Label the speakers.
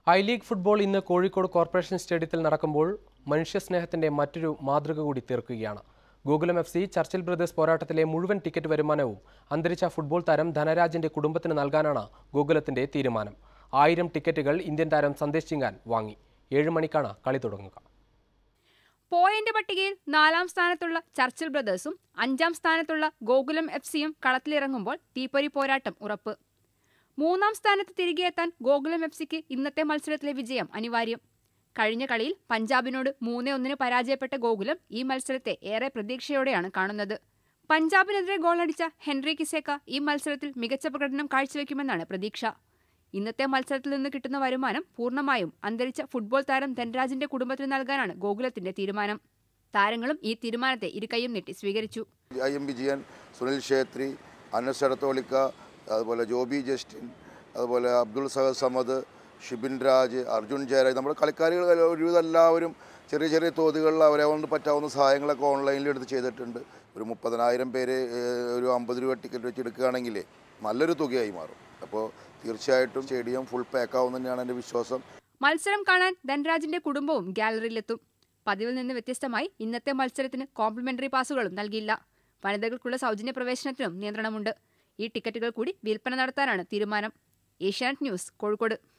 Speaker 1: I league football ഇന്ന് Kozhikode corporation സ്റ്റേഡിയത്തിൽ നടക്കുമ്പോൾ മനുഷ്യസ്നേഹത്തിന്റെ മറ്റൊരു മാതൃക കൂടി തീർക്കുകയാണ് ഗോകുലം എഫ് സി ചർച്ചിൽ ബ്രദേഴ്സ് പോരാട്ടത്തിലെ മുഴുവൻ ടിക്കറ്റ് വരുമാനവും അന്തരിച്ച ഫുട്ബോൾ താരം ധനരാജിന്റെ കുടുംബത്തിന് നൽകാനാണ് ഗോകുലത്തിന്റെ തീരുമാനം ആയിരം ടിക്കറ്റുകൾ ഇന്ത്യൻ താരം സന്ദേശ് ചിങ്ങാൻ വാങ്ങി ഏഴ് മണിക്കാണ് കളി തുടങ്ങുക
Speaker 2: പോയിന്റ് പട്ടികയിൽ നാലാം സ്ഥാനത്തുള്ള ചർച്ചിൽ ബ്രദേഴ്സും അഞ്ചാം സ്ഥാനത്തുള്ള ഗോകുലം എഫ് സിയും കളത്തിലിറങ്ങുമ്പോൾ തീപ്പൊരി പോരാട്ടം ഉറപ്പ് മൂന്നാം സ്ഥാനത്ത് തിരികെ എത്താൻ ഗോകുലം എഫ് സിക്ക് ഇന്നത്തെ മത്സരത്തിലെ വിജയം അനിവാര്യം കഴിഞ്ഞ കളിയിൽ പഞ്ചാബിനോട് മൂന്നേ ഒന്നിന് പരാജയപ്പെട്ട ഗോകുലം ഈ മത്സരത്തെ ഏറെ പ്രതീക്ഷയോടെയാണ് കാണുന്നത് പഞ്ചാബിനെതിരെ ഗോളടിച്ച ഹെൻറി കിസേക്ക ഈ മത്സരത്തിൽ മികച്ച പ്രകടനം കാഴ്ചവെക്കുമെന്നാണ് പ്രതീക്ഷ ഇന്നത്തെ മത്സരത്തിൽ നിന്ന് കിട്ടുന്ന വരുമാനം പൂർണ്ണമായും അന്തരിച്ച ഫുട്ബോൾ താരം ധൻരാജിന്റെ കുടുംബത്തിന് നൽകാനാണ് ഗോകുലത്തിന്റെ തീരുമാനം താരങ്ങളും ഈ തീരുമാനത്തെ ഇരുകൈയും നീട്ടി സ്വീകരിച്ചു
Speaker 3: ഐ എം വിജയൻ സുനിൽ ഛേത്രി അനസ് എടത്തോളിക്ക അതുപോലെ ജോബി ജസ്റ്റിൻ അതുപോലെ അബ്ദുൾ സഹദ് സമദ് ഷിബിൻ രാജ് അർജുൻ ജയരാജ് നമ്മുടെ കളിക്കാരികൾ ഒരുവിധം എല്ലാവരും ചെറിയ ചെറിയ തോതുകളിൽ അവരെ കൊണ്ട് പറ്റാവുന്ന സഹായങ്ങളൊക്കെ ഓൺലൈനിൽ എടുത്ത് ചെയ്തിട്ടുണ്ട് ഒരു മുപ്പതിനായിരം പേര് ഏഹ്, ഒരു അമ്പത് രൂപ ടിക്കറ്റ് വെച്ച് എടുക്കുകയാണെങ്കിൽ നല്ലൊരു തുകയായി മാറും അപ്പോൾ തീർച്ചയായിട്ടും സ്റ്റേഡിയം ഫുൾ പാക്കാവും തന്നെയാണ് എൻ്റെ വിശ്വാസം
Speaker 2: മത്സരം കാണാൻ ധൻരാജിന്റെ കുടുംബവും ഗാലറിയിലെത്തും പതിവിൽ നിന്ന് വ്യത്യസ്തമായി ഇന്നത്തെ മത്സരത്തിന് കോംപ്ലിമെന്ററി പാസുകളും നൽകിയില്ല വനിതകൾക്കുള്ള സൗജന്യ പ്രവേശനത്തിനും നിയന്ത്രണമുണ്ട് ഈ ടിക്കറ്റുകൾ കൂടി വിൽപ്പന നടത്താനാണ് തീരുമാനം ഏഷ്യാനെറ്റ് ന്യൂസ് കോഴിക്കോട്